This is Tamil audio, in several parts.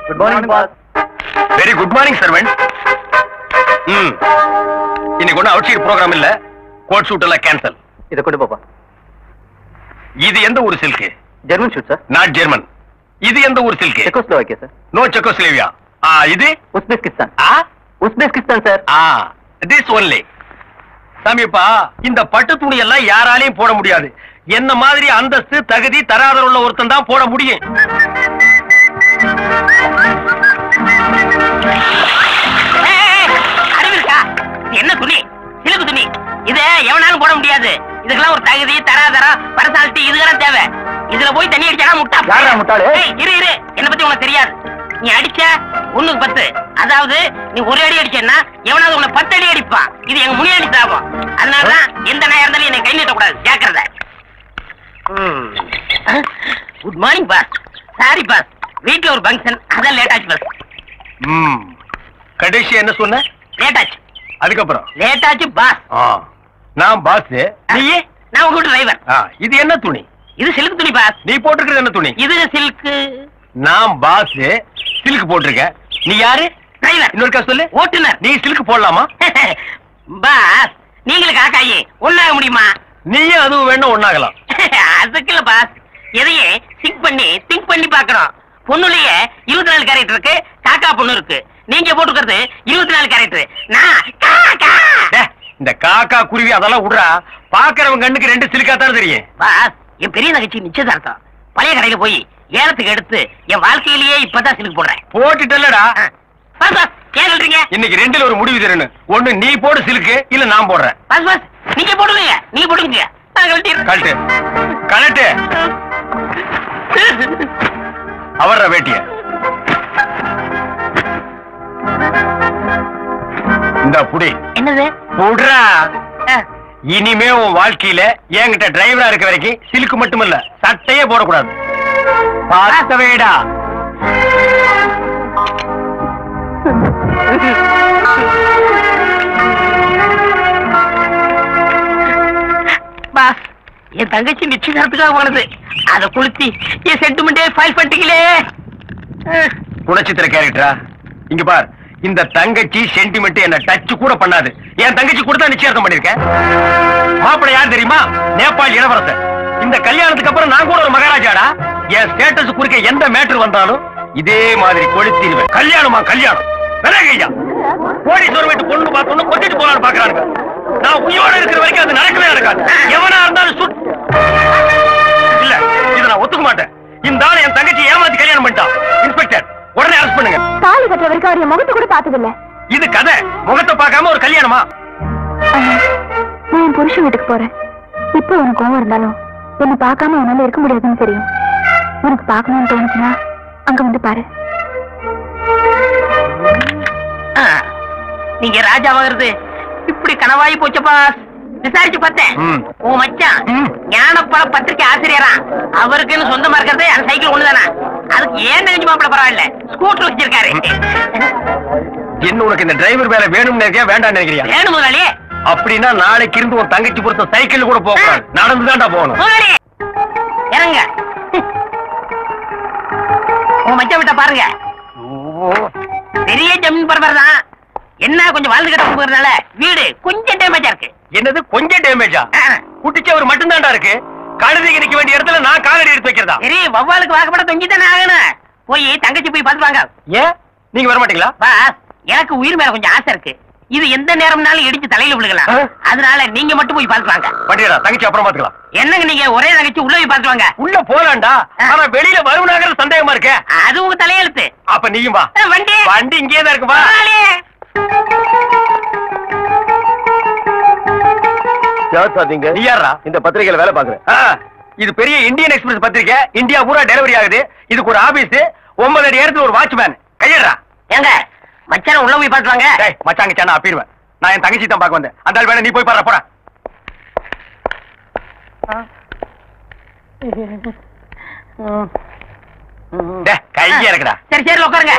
Good morning boss very good morning servant ம் இன்னைக்கு ஒன்றும் அவுட் சைட் ப்ரோக்ராம் இல்ல கோட் ஷூட் எல்லாம் கேன்சல் இதை கொண்டு போப்பா இது எந்த ஊர் silk German suit sir not German இது எந்த ஊர் silk Czechoslovakia sir no Czechoslovakia ஆ இது உஸ்பெஸ்கிஸ்தான் ஆ உஸ்பெஸ்கிஸ்தான் சார் ஆ திஸ் ஒன்லி சாமிப்பா இந்த பட்டு துணி எல்லாம் யாராலையும் போட முடியாது என்ன மாதிரி அந்தஸ்து தகுதி தராதர உள்ள ஒருத்தன் தான் போட முடியும் அறிவு இருக்கா இது என்ன துணி சிலுக்கு துணி இத எவனாலும் போட முடியாது இதுக்கெல்லாம் ஒரு தகுதி தராதரம் பர்சனாலிட்டி இதுக்கெல்லாம் தேவை இதுல போய் தண்ணி அடிச்சா முட்டா யாரா முட்டாளு? ஏய், இரு இரு என்ன பத்தி உனக்கு தெரியாது நீ அடிச்ச ஒண்ணுக்கு பத்து அதாவது நீ ஒரு அடி அடிச்சேன்னா எவனாவது உன்னை பத்து அடி அடிப்பான் இது எங்க முனியாண்டி சாபம் அதனாலதான் எந்த நாயா இருந்தாலும் என்னை கை நீட்டக்கூடாது ஜாக்கிரதை good morning boss sorry boss வீட்ல ஒரு ஃபங்க்ஷன் அதான் லேட் ஆச்சு பாஸ் ம் கடைசி என்ன சொன்ன லேட் ஆச்சு அதுக்கப்புறம் லேட் ஆச்சு பாஸ் ஆ நான் பாஸ் நீயே நான் உங்க வீட்டு டிரைவர் ஆ இது என்ன துணி இது சில்க் துணி பாஸ் நீ போட்டிருக்கிறது என்ன துணி இது சில்க் நான் பாஸ் சில்க் போட்டிருக்க நீ யாரு டிரைவர் இன்னொருக்கா சொல்லு ஓட்டுநர் நீ சில்க் போடலாமா பாஸ் நீங்களும் காக்காயி ஒண்ணாக முடியுமா நீயும் அதுவும் வேணும் ஒண்ணாகலாம் அதுக்கு இல்ல பாஸ் எதையே திங்க் பண்ணி திங்க் பண்ணி பார்க்கணும் பொண்ணுலயே இருபத்தி நாலு கேரக்டர் இருக்கு காக்கா பொண்ணு இருக்கு நீங்க போட்டுக்கிறது இருபத்தி நாலு கேரக்டர் நான் காக்கா டே, இந்த காக்கா குருவி அதெல்லாம் விடுறா பாக்குறவங்க கண்ணுக்கு ரெண்டு சிலுக்கா தான் தெரியும் பாஸ் என் பெரிய நகைச்சி நிச்சயதார்த்தம் பழைய கடையில போய் ஏலத்துக்கு எடுத்து என் வாழ்க்கையிலேயே இப்பதான் சிலுக்கு போடுறேன் போட்டுட்டல்லடா ஆ. பாஸ் பாஸ் ஏன் சொல்றீங்க இன்னைக்கு ரெண்டுல ஒரு முடிவு தரணும் ஒண்ணு நீ போடு சிலுக்கு இல்ல நான் போடுறேன் பாஸ் பாஸ் நீங்க போடுங்க நீங்க போடுங்க நான் கழட்டிடுறேன். கழட்டு கழட்டு அவர்ற வேட்டிய இந்த புடி என்னது புடுறா ஆ. இனிமே உன் வாழ்க்கையில என்கிட்ட டிரைவரா இருக்க வரைக்கும் சிலுக்கு மட்டுமல்ல சட்டையே போடக்கூடாது பார்த்தவேடா பாஸ் என் தங்கச்சி நிச்சயதார்த்துக்காக போனது அத குளுத்தி என் சென்டிமெண்டே ஃபைல் பண்ணிட்டீங்களே அஹ், குணச்சித்திர கேரக்டரா இங்க பார் இந்த தங்கச்சி சென்டிமெண்ட் என்ன டச் கூட பண்ணாது என் தங்கச்சி கூட தான் நிச்சயார்த்தம் பண்ணிருக்கேன் மாப்பிள்ளை யார் தெரியுமா நேபாள் இளவரசர் இந்த கல்யாணத்துக்கு அப்புறம் நான் கூட ஒரு மகாராஜாடா என் ஸ்டேட்டஸ் குறுக்க எந்த மேட்டர் வந்தாலும் இதே மாதிரி கொளுத்திடுவேன் கல்யாணமா கல்யாணம் விலகையா கோடீஸ்வரம் வீட்டு பொண்ணு பார்த்தோன்னு கொத்திட்டு போலான்னு பாக்குறாங்க நான் உயிரோட இருக்கிற வரைக்கும் அது நடக்கவே நடக்காது எவனா இருந்தாலும் சுட் இல்ல இத நான் ஒத்துக்க மாட்டேன் இந்த ஆளு என் தங்கச்சி ஏமாத்தி கல்யாணம் பண்ணிட்டான் இன்ஸ்பெக்டர் உடனே அரெஸ்ட் பண்ணுங்க தாலி கட்டுற வரைக்கும் அவர் என் முகத்தை கூட பார்த்ததில்ல இது கதை முகத்தை பார்க்காம ஒரு கல்யாணமா ஆனா, நான் என் புருஷன் வீட்டுக்கு போறேன் இப்போ உனக்கு கோவம் இருந்தாலும் என்னை பார்க்காம உன்னால இருக்க முடியாதுன்னு தெரியும் உனக்கு பார்க்கணும்னு தோணுச்சுன்னா அங்க வந்து பாரு அஹ், நீங்க ராஜாவாகிறது இப்படி கனவாயி போச்சு பாஸ் விசாரிச்சு பார்த்தேன் ம். உன் மச்சான் ம். ஞானப்பழ பத்திரிக்கை ஆசிரியரா அவருக்குன்னு சொந்தமா இருக்கிறது அந்த சைக்கிள் ஒண்ணுதானா அதுக்கு ஏன் நினைச்சு மாப்பிள பரவாயில்ல ஸ்கூட்டர் வச்சிருக்காரு என்ன உனக்கு இந்த டிரைவர் வேலை வேணும்னு நினைக்கிறியா வேண்டாம்னு நினைக்கிறியா வேணும் முதலாளி அப்படின்னா நாளைக்கு இருந்து உன் தங்கச்சி பொறுத்த சைக்கிள் கூட போக கூடாது நடந்துதான்டா போகணும் முதலாளி இறங்க உன் மச்சான் விட்ட பாருங்க பெரிய ஜமீன் பரபர் தான் என்ன கொஞ்சம் வாழ்ந்து கிட்ட போகிறதுனால வீடு கொஞ்சம் டேமேஜா இருக்கு என்னது கொஞ்சம் டேமேஜா அஹ், குட்டிச்சவர் மட்டும்தான்டா இருக்கு கழுதைக்கு நிக்க வேண்டிய இடத்துல நான் காலடி எடுத்து வைக்கிறதா சரி வவ்வாலுக்கு வாக்கப்பட தொங்கி தானே ஆகணும் போய் தங்கச்சி போய் பார்த்து வாங்க ஏன் நீங்க வர மாட்டீங்களா பாஸ் எனக்கு உயிர் மேல கொஞ்சம் ஆசை இருக்கு இது எந்த நேரம்னாலும் இடிச்சு தலையில விழுகலாம் ஆ. அதனால நீங்க மட்டும் போய் பார்த்து வாங்க பண்ணிடா தங்கச்சி அப்புறம் பாத்துக்கலாம் என்னங்க நீங்க ஒரே தங்கச்சி உள்ள போய் பார்த்து வாங்க உள்ள போலாம்டா ஆனா வெளியில வருவனாங்கிறது சந்தேகமா இருக்கே அது உங்க தலையெழுத்து அப்ப நீயும் வா ஆ, வண்டி வண்டி இங்கே தான் இருக்கு வா முதலாளி. சாதிங்க நீ யாரா இந்த பத்திரிகையில வேலை பாக்குறேன் ஆ, இது பெரிய இந்தியன் எக்ஸ்பிரஸ் பத்திரிக்கை இந்தியா பூரா டெலிவரி ஆகுது இதுக்கு ஒரு ஆபீஸ் ஒன்பது அடி இடத்துல ஒரு வாட்ச்மேன் கையடா ஏங்க மச்சான உள்ள போய் பார்த்து வாங்க டேய் மச்சாங்க சேனா அப்பிடுவேன் நான் என் தங்கச்சி தான் பார்க்க வந்தேன் அந்த ஆள் வேணா நீ போய் பாரு போடா டேய் கைய இருக்குடா சரி சரி உட்காருங்க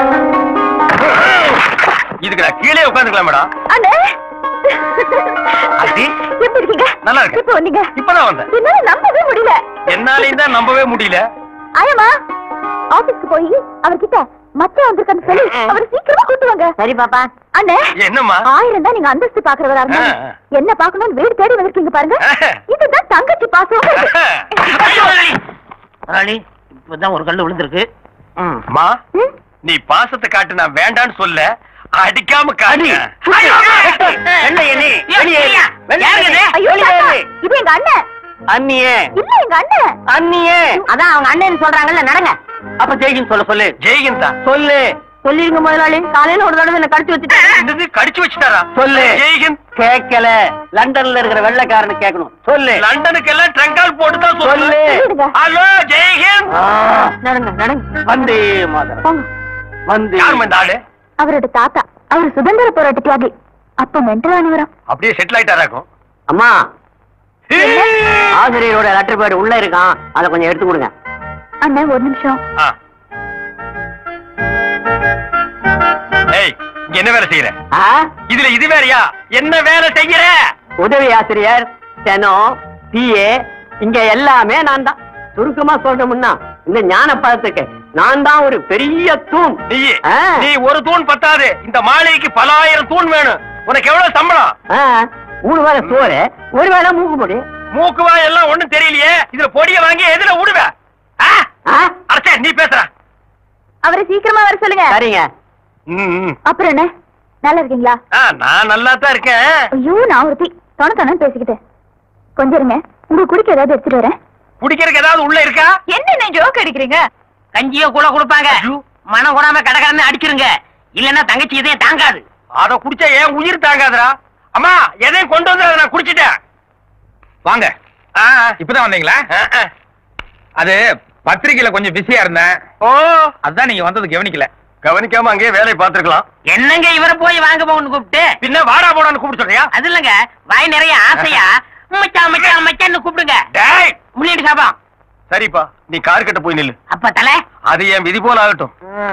இதுக்குடா கீழே உட்காந்துக்கலாம் மேடம் அண்ணே அடி. எப்படி இருக்கீங்க நல்லா இருக்கேன். இப்ப வந்தீங்க இப்பதான் வந்தேன் என்னால நம்பவே முடியல என்னாலையும் தான் நம்பவே முடியல ஆயமா ஆபீஸ்க்கு போய் அவர்கிட்ட மச்சான் வந்திருக்கான்னு சொல்லி அவரை சீக்கிரமா கூட்டு வாங்க சரி பாப்பா அண்ணே என்னம்மா ஆயிரம் தான் நீங்க அந்தஸ்து பாக்குறவரா இருந்தா ஆ. என்ன பாக்கணும்னு வீடு தேடி வந்திருக்கீங்க பாருங்க ஆ. இதுதான் தங்கச்சி பாசம் முதலாளி இப்பதான் ஒரு கல்லு விழுந்திருக்கு ம். அம்மா ம்? நீ பாசத்தை காட்டு நான் வேண்டான்னு சொல்ல அடிக்காம காடி என்ன எண்ணி? வெளியேறு. யாருங்க இது? ஐயோ தாத்தா, இது எங்க அண்ணன் அண்ணியே இல்ல எங்க அண்ணன் அண்ணியே அதான் அவங்க அண்ணன் சொல்றாங்கல்ல நடங்க அப்ப ஜெய்கின் சொல்ல சொல்லு ஜெய்கிந்தா சொல்லு சொல்லிருங்க முதலாளி காலையில ஒரு தடவை என்ன கடிச்சு வச்சுட்டு என்னது கடிச்சு வச்சுட்டாரா சொல்லு. ஜெய்ஹிந்த் கேட்கல லண்டன்ல இருக்கிற வெள்ளைக்காரனு கேட்கணும் சொல்லு லண்டனுக்கு எல்லாம் ட்ரங்கால் போட்டு தான் சொல்லு சொல்லு. சொல்லிடுங்க. ஹலோ ஜெய்ஹிந்த் நடங்க நடங்க வந்தே மாதரம் போங்க வந்தே யாரும்மா இந்த ஆளு அவரோட தாத்தா அவர் சுதந்திர போராட்ட தியாகி அப்ப மென்டல் அனுவரம் அப்படியே செட்டில் ஆயிட்டாராக்கும் அம்மா ஆசிரியரோட லெட்டர் பேட் உள்ள இருக்கான் அதை கொஞ்சம் எடுத்து கொடுங்க அண்ணன் ஒரு நிமிஷம் ஆ. ஏய் இங்க என்ன வேலை செய்யற ஆ? இதுல இது வேறயா என்ன வேலை செய்யற உதவி ஆசிரியர் ஸ்டெனோ பிஏ இங்க எல்லாமே நான் தான் சுருக்கமா சொல்லணும்னா இந்த ஞான பழத்துக்கு நான் தான் ஒரு பெரிய தூண் நீ ஆ. நீ ஒரு தூண் பத்தாது இந்த மாளிகைக்கு பல ஆயிரம் தூண் வேணும் உனக்கு எவ்வளவு சம்பளம் ஆ, மூணு வேளை சோறு ஒரு வேளை மூக்கு பொடி மூக்குவா எல்லாம் ஒண்ணும் தெரியலையே இதுல பொடிய வாங்கி எதுல விடுவ ஆ? ஆ? அடச்சே நீ பேசுற அவரை சீக்கிரமா வர சொல்லுங்க சரிங்க ம், ம். அப்புறம் என்ன நல்லா இருக்கீங்களா ஆ, நான் நல்லா தான் இருக்கேன் ஐயோ நான் ஒருத்தி தொண தொணன்னு பேசிக்கிட்டேன் கொஞ்சம் இருங்க உங்களுக்கு குடிக்க ஏதாவது எடுத்துட்டு வரேன் குடிக்கிறதுக்கு ஏதாவது உள்ள இருக்கா என்ன ஜோக் அடிக்கிறீங்க கஞ்சியோ கூட கொடுப்பாங்க ஐயோ. மனம் கூடாம கடகடன்னு அடிச்சிருங்க இல்லன்னா தங்கச்சி இதே தாங்காது அத குடிச்சா ஏன் உயிர் தாங்காதடா அம்மா எதையும் கொண்டு வந்து அதை நான் குடிச்சிட்டேன் வாங்க ஆ, இப்பதான் வந்தீங்களா ஆ, ஆ. அது பத்திரிக்கையில கொஞ்சம் பிஸியா இருந்தேன் ஓ அதான் நீங்க வந்தது கவனிக்கல கவனிக்காம அங்கேயே வேலையை பார்த்திருக்கலாம் என்னங்க இவரை போய் வாங்க போகணும்னு கூப்பிட்டு பின்ன வாடா போடான்னு கூப்பிட்டு சொல்றியா அது இல்லங்க வாய் நிறைய ஆசையா மச்சான் மச்சான் மச்சான்னு கூப்பிடுங்க டேய் முன்னாடி சாபம் சரிப்பா நீ கார் கிட்ட போய் நில்லு அப்ப தலை அது என் விதி போல ஆகட்டும்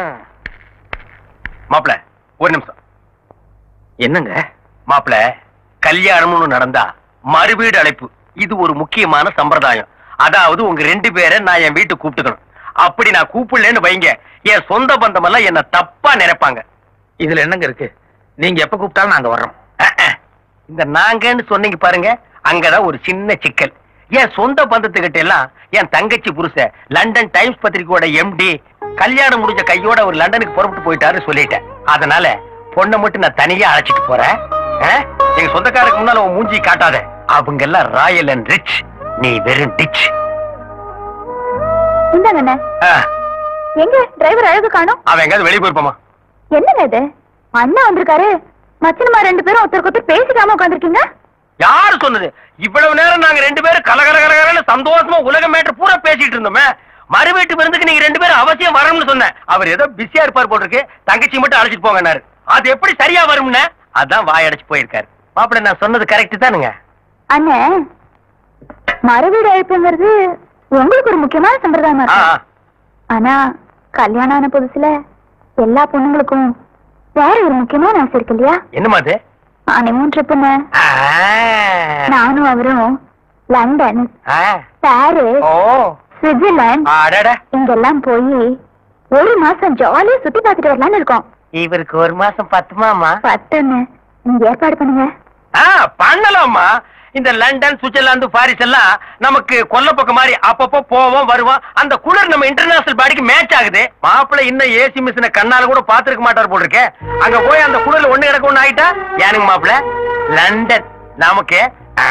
மாப்பிள ஒரு நிமிஷம் என்னங்க மாப்பிள கல்யாணம்னு நடந்தா மறுவீடு அழைப்பு இது ஒரு முக்கியமான சம்பிரதாயம் அதாவது உங்க ரெண்டு பேரை நான் என் வீட்டுக்கு கூப்பிட்டுக்கணும் அப்படி நான் கூப்பிடலன்னு வைங்க என் சொந்த பந்தம் எல்லாம் என்ன தப்பா நினைப்பாங்க இதுல என்னங்க இருக்கு நீங்க எப்ப கூப்பிட்டாலும் நாங்க வர்றோம் அஹ், அஹ். இந்த நாங்கன்னு சொன்னீங்க பாருங்க அங்கதான் ஒரு சின்ன சிக்கல் என் சொந்த பந்தத்துக்கிட்ட எல்லாம் என் தங்கச்சி புருஷன் லண்டன் டைம்ஸ் பத்திரிக்கையோட எம்டி கல்யாணம் முடிஞ்ச கையோட ஒரு லண்டனுக்கு புறப்பட்டு போயிட்டாரு சொல்லிட்டேன் அதனால பொண்ணை மட்டும் நான் தனியா அழைச்சிட்டு போறேன் அஹ்? எங்க சொந்தக்காரருக்கு முன்னால உன் மூஞ்சி காட்டாத அவங்க எல்லாம் ராயல் அண்ட் ரிச் நீ வெறும் டிச் இந்தாங்க அண்ணன் எங்க டிரைவர் அழகு காணோம் அவன் எங்காவது வெளியே போயிருப்பாமா என்னங்க இது அண்ணன் வந்திருக்காரு மச்சனமா ரெண்டு பேரும் ஒருத்தருக்கு ஒருத்தர் பேசிக்காம உட்காந்துருக்கீங்க யாரு சொன்னது இவ்வளவு நேரம் நாங்க ரெண்டு பேரும் கலகல கலகலன்னு சந்தோஷமா உலக மேட்டர் பூரா பேசிட்டு இருந்தோமே மறு வீட்டு விருந்துக்கு நீங்க ரெண்டு பேரும் அவசியம் வரணும்னு சொன்னேன் அவர் ஏதோ பிஸியா இருப்பார் போட்டிருக்கு தங்கச்சி மட்டும் அழைச்சிட்டு போங்கன்னாரு அது எப்படி சரியா வரும்னு அதான் வாயடைச்சு போயிருக்காரு மாப்பிள்ள நான் சொன்னது கரெக்ட் தானுங்க அண்ணன் மறுவீடு அழைப்புங்கிறது உங்களுக்கு ஒரு முக்கியமான சம்பிரதாயமா ஆ, இருக்கும் ஆனா கல்யாணம் ஆன புதுசுல எல்லா பொண்ணுங்களுக்கும் வேற ஒரு முக்கியமான ஆசை இருக்கு இல்லையா என்னம்மா அது ஹனிமூன் ட்ரிப்புன்னு ஆ, நானும் அவரும் லண்டன் ஆ, பாரிஸ் ஓ சுவிட்சர்லாந்து அடட இங்கெல்லாம் போய் ஒரு மாசம் ஜாலியா சுத்தி பார்த்துட்டு வரலாம்னு இருக்கோம் இவருக்கு ஒரு மாசம் பத்துமாமா பத்துன்னு நீங்க ஏற்பாடு பண்ணுங்க ஆ பண்ணலாம்மா இந்த லண்டன் சுவிட்சர்லாந்து பாரிஸ் எல்லாம் நமக்கு கொல்லப்பக்கம் மாதிரி அப்பப்போ போவோம் வருவோம் அந்த குளிர் நம்ம இன்டர்நேஷனல் பாடிக்கு மேட்ச் ஆகுது மாப்பிள்ளை இன்னும் ஏசி மிஷினை கண்ணால கூட பாத்துருக்க மாட்டார் போல் இருக்கே அங்க போய் அந்த குளிர்ல ஒண்ணு கிடக்க ஒண்ணு ஆயிட்டா ஏனுங்க மாப்பிள்ள லண்டன் நமக்கு ஆ.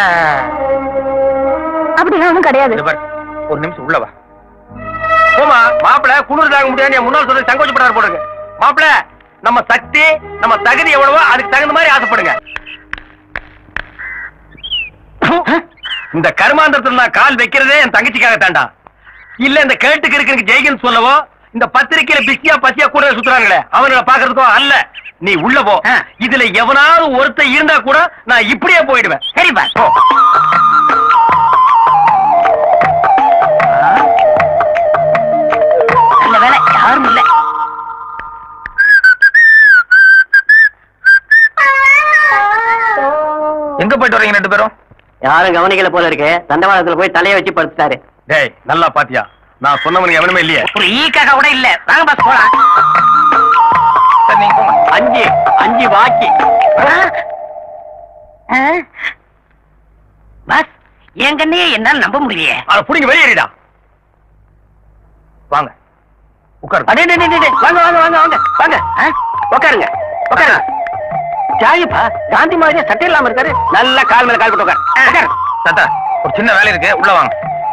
அப்படிலாம் ஒண்ணும் கிடையாது இது பாரு, ஒரு நிமிஷம் உள்ள வா போமா மாப்பிள்ள குளிர் தாங்க முடியாது முன்னாள் சொல்லி சங்கோச்சப்படாரு போடுங்க மாப்பிள்ள நம்ம சக்தி நம்ம தகுதி எவ்வளவோ அதுக்கு தகுந்த மாதிரி ஆசைப்படுங்க இந்த கருமாந்திரத்துல நான் கால் வைக்கிறதே என் தங்கச்சிக்காக தாண்டா இல்ல இந்த கேட்டுக்கு இருக்கு ஜெய்கன் சொல்லவோ இந்த பத்திரிக்கையில பிஸியா பசியா கூட சுத்துறாங்களே அவங்கள பாக்குறதுக்கோ அல்ல நீ உள்ள போ ஆ. இதுல எவனாவது ஒருத்தன் இருந்தா கூட நான் இப்படியே போயிடுவேன் சரிப்பா போ. நல்ல வேலை யாரும் இல்ல எங்க போயிட்டு வரீங்க ரெண்டு பேரும் யாரும் கவனிக்கல போல இருக்கு தண்டவாளத்துல போய் தலைய வச்சு படுத்துட்டாரு டேய் நல்லா பாத்தியா நான் சொன்னவனுக்கு எவனுமே இல்லையே ஒரு ஈக்காக கூட இல்ல வாங்க பாஸ் போலாம் சரி நீங்க போங்க அஞ்சு அஞ்சு பாக்கி பாஸ் என் கண்ணையே என்னால நம்ப முடியலையே அத புடிங்க வெளியேறிடா வாங்க உட்காருங்க அடே, டே, டே, டே, டே, வாங்க வாங்க வாங்க வாங்க வாங்க ஆ, உட்காருங்க உட்காருங்க ஜாயிப்பா காந்தி மாதிரியே சட்டை இல்லாம இருக்காரு நல்லா கால் மேல கால் போட்டு உட்காரு ஆ, உட்காரு. தாத்தா ஒரு சின்ன வேலை இருக்கு உள்ள வாங்க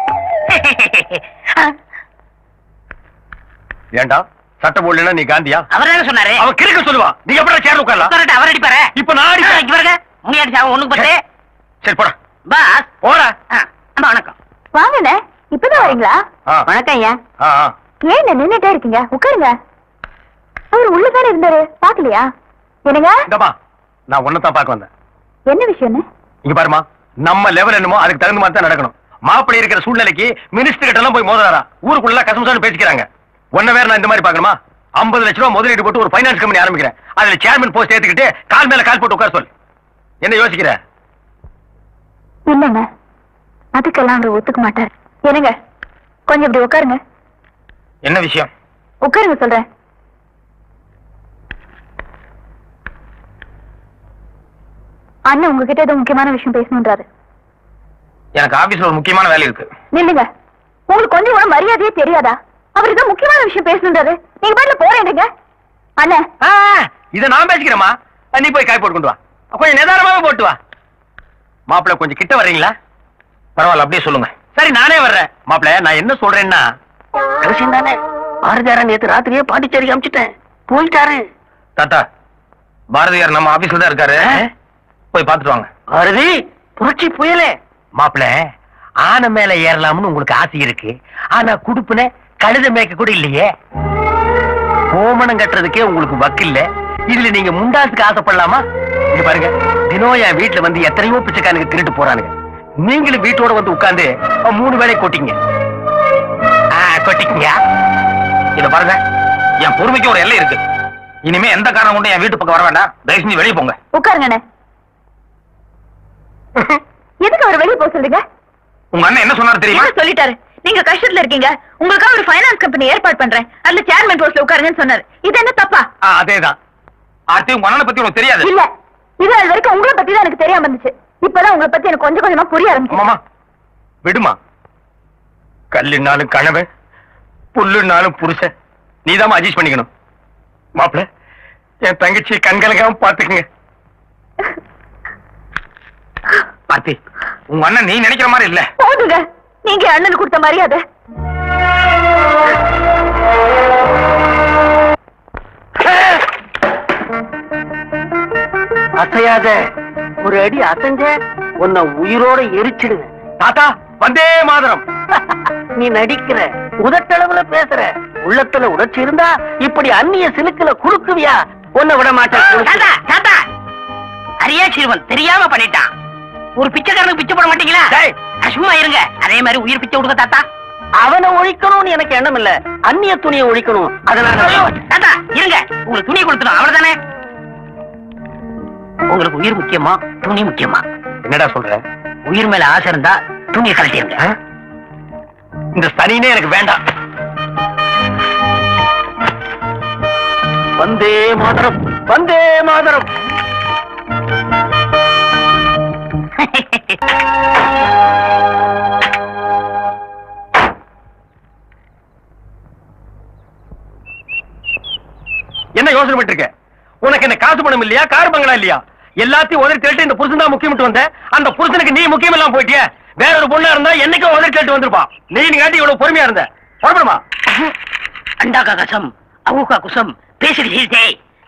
ஏண்டா சட்டை போடலன்னா நீ காந்தியா அவர் என்ன சொன்னாரு அவன் கிறுக்க சொல்லுவா நீ எப்படி சேர்ல உட்காரலாம் உட்காரட்டு அவர் அடிப்பாரு இப்ப நான் ஆ, அடிக்கிறேன். இங்க பாருங்க முனி அடிச்சா ஒண்ணுக்கு பத்து சரி போடா பாஸ் போடா ஆ, அம்மா வணக்கம் வாங்கண்ணே இப்பதான் வரீங்களா ஆ, வணக்கம் ஐயா ஆ, ஆ. ஏன் நின்னுட்டே இருக்கீங்க உட்காருங்க அவர் உள்ளதானே இருந்தாரு பாக்கலையா என்னங்க இந்தம்மா நான் ஒன்னதான் பார்க்க வந்தேன் என்ன விஷயம்னு இங்க பாருமா நம்ம லெவல் என்னமோ அதுக்கு தகுந்த மாதிரி தான் நடக்கணும் மாப்பிள்ளை இருக்கிற சூழ்நிலைக்கு மினிஸ்டர் கிட்ட எல்லாம் போய் மோதுறாரா ஊருக்குள்ள கசமசான்னு பேசிக்கிறாங்க ஒன்ன வேற நான் இந்த மாதிரி பார்க்கணுமா 50 லட்ச ரூபா முதலீடு போட்டு ஒரு ஃபைனான்ஸ் கம்பெனி ஆரம்பிக்கிறேன் அதுல சேர்மன் போஸ்ட் ஏத்துக்கிட்டு கால் மேல கால் போட்டு உட்கார சொல் என்ன யோசிக்கிற இல்லங்க அதுக்கெல்லாம் அவர் ஒத்துக்க மாட்டார் என்னங்க கொஞ்சம் இப்படி உட்காருங்க என்ன விஷயம் உட்காருங்க சொல்றேன் அண்ணன் உங்ககிட்ட ஏதோ முக்கியமான விஷயம் பேசணுன்றாரு எனக்கு ஆபீஸ்ல ஒரு முக்கியமான வேலை இருக்கு நில்லுங்க உங்களுக்கு கொஞ்சம் கூட மரியாதையே தெரியாதா அவர் ஏதோ முக்கியமான விஷயம் பேசணுன்றாரு நீங்க பாட்டுல போறேன்றீங்க அண்ணன் ஆ, இத நான் பேசிக்கிறேம்மா நீ போய் காய் போட்டு கொண்டு வா கொஞ்சம் நிதானமாவே போட்டு வா மாப்பிள்ளை கொஞ்சம் கிட்ட வர்றீங்களா பரவாயில்ல அப்படியே சொல்லுங்க சரி நானே வர்றேன் மாப்பிள்ளை நான் என்ன சொல்றேன்னா அவசியம் தானே பாரதியாரன் நேத்து ராத்திரியே பாண்டிச்சேரி அமிச்சிட்டேன் போயிட்டாரு தாத்தா பாரதியார் நம்ம ஆபீஸ்ல தான் இருக்காரு போய் பார்த்துட்டு வாங்க பாரதி புரட்சி புயலே மாப்பிள ஆனை மேல ஏறலாம்னு உங்களுக்கு ஆசை இருக்கு ஆனா குடுப்புன கழுத மேய்க்க கூட இல்லையே கோமணம் கட்டுறதுக்கே உங்களுக்கு வக்கு இல்ல இதுல நீங்க முண்டாசுக்கு ஆசைப்படலாமா இங்க பாருங்க தினம் என் வீட்டுல வந்து எத்தனையோ பிச்சைக்காரனுக்கு திருட்டு போறானுங்க நீங்களும் வீட்டோட வந்து உட்கார்ந்து அஹ், மூணு வேளை கொட்டிங்க ஆ, கொட்டிக்கங்க இத பாருங்க என் பொறுமைக்கு ஒரு எல்லை இருக்கு இனிமே எந்த காரணம் கொண்டு என் வீட்டு பக்கம் வர வேண்டாம் தயவு செஞ்சு வெளியே போங்க உட்காருங்க அண்ணே எதுக்கு அவர் வெளியே போக சொல்றீங்க உங்க அண்ணன் என்ன சொன்னாரு தெரியுமா என்ன சொல்லிட்டாரு நீங்க கஷ்டத்துல இருக்கீங்க உங்களுக்காக ஒரு ஃபைனான்ஸ் கம்பெனி ஏற்பாடு பண்றேன் அதுல சேர்மன் போஸ்ட்ல உட்காருங்கன்னு சொன்னாரு இது என்ன தப்பா ஆ, அதேதான் ஆர்த்தி உங்க அண்ணனை பத்தி உனக்கு தெரியாது இல்ல இது அது வரைக்கும் உங்களை பத்தி தான் எனக்கு தெரியாம இருந்துச்சு இப்பதான் உங்களை பத்தி எனக்கு கொஞ்சம் கொஞ்சமா புரிய ஆரம்பிச்சு மாமா விடுமா கல்லுனாலும் கணவன் புல்லுனாலும் புருஷன் நீதாம்மா அட்ஜஸ்ட் பண்ணிக்கணும் மாப்பிள என் தங்கச்சி கண்கலக்காம பாத்துக்குங்க ஆர்த்தி உங்க அண்ணன் நீ நினைக்கிற மாதிரி இல்ல போதுங்க நீங்க அண்ணனுக்கு கொடுத்த மரியாதை அசையாத ஒரு அடி அசைஞ்ச உன்னை உயிரோட எரிச்சிடுவேன் தாத்தா வந்தே மாதரம் நீ நடிக்கிற உதட்டளவுல பேசுற உள்ளத்துல உணர்ச்சி இருந்தா இப்படி அந்நிய சிலுக்குல குடுக்குவியா உன்னை விட மாட்டேன் அரியா சிறுவன் தெரியாம பண்ணிட்டான் ஒரு பிச்சைக்காரனுக்கு பிச்சை போட மாட்டீங்களா டேய். அஹ், சும்மா இருங்க அதே மாதிரி உயிர் பிச்சை கொடுக்க தாத்தா அவனை ஒழிக்கணும்னு எனக்கு எண்ணம் இல்ல அந்நிய துணியை ஒழிக்கணும் அதனால தாத்தா இருங்க உங்களுக்கு துணி கொடுத்துடும் அவ்வளவுதானே உங்களுக்கு உயிர் முக்கியமா துணி முக்கியமா என்னடா சொல்ற உயிர் மேல ஆசை இருந்தா துணியை கழட்டிருங்க ஆ? இந்த சனினே எனக்கு வேண்டாம் வந்தே மாதரம் வந்தே மாதரம் என்ன யோசனை பண்ணிட்டு இருக்க உனக்கு என்ன காசு பணம் இல்லையா கார் பங்களா இல்லையா எல்லாத்தையும் உதறி கேட்டு இந்த புருஷன் தான் முக்கியம் வந்த அந்த புருஷனுக்கு நீ முக்கியம் இல்லாம போயிட்டிய வேற ஒரு பொண்ணா இருந்தா என்னைக்கும் உதறி கேட்டு வந்திருப்பா நீ நீங்காட்டி இவ்வளவு பொறுமையா இருந்த புறப்படுமா அண்டா கா கசம் அவுகா குசம் பேசிட்டு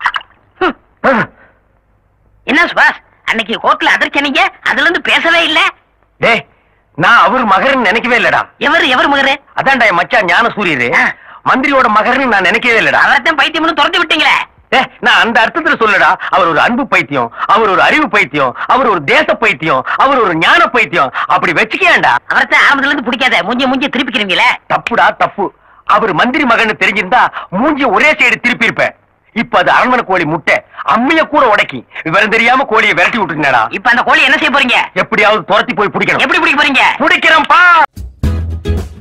என்ன சுபாஷ் அன்னைக்கு கோர்ட்ல அதிர்ச்சனீங்க அதுல இருந்து பேசவே இல்ல டேய் நான் அவர் மகர்னு நினைக்கவே இல்லடா எவர் எவர் மகரு அதான்டா என் மச்சான் ஞான சூரியரு ஆ. மந்திரியோட மகர்னு நான் நினைக்கவே இல்லடா அவரத்தான் பைத்தியம்னு துரத்தி விட்டீங்களே ஏ, நான் அந்த அர்த்தத்துல சொல்லடா அவர் ஒரு அன்பு பைத்தியம் அவர் ஒரு அறிவு பைத்தியம் அவர் ஒரு தேச பைத்தியம் அவர் ஒரு ஞான பைத்தியம் அப்படி வச்சுக்கேன்டா அவரத்தான் ஆரம்பத்துல இருந்து பிடிக்காத மூஞ்சி மூஞ்சி திருப்பிக்கிறீங்களே தப்புடா தப்பு அவர் மந்திரி மகன் தெரிஞ்சிருந்தா மூஞ்சி ஒரே சைடு திருப்பி இருப்பேன் இப்ப அது அரண்மனை கோழி முட்டை அம்மிய கூட உடைக்கி விவரம் தெரியாம கோழியை விரட்டி விட்டுருந்தா இப்ப அந்த கோழி என்ன செய்ய போறீங்க எப்படியாவது துரத்தி போய் பிடிக்கணும் எப்படி பிடிக்க போறீங்க பிடிக்கிறேன்ப்பா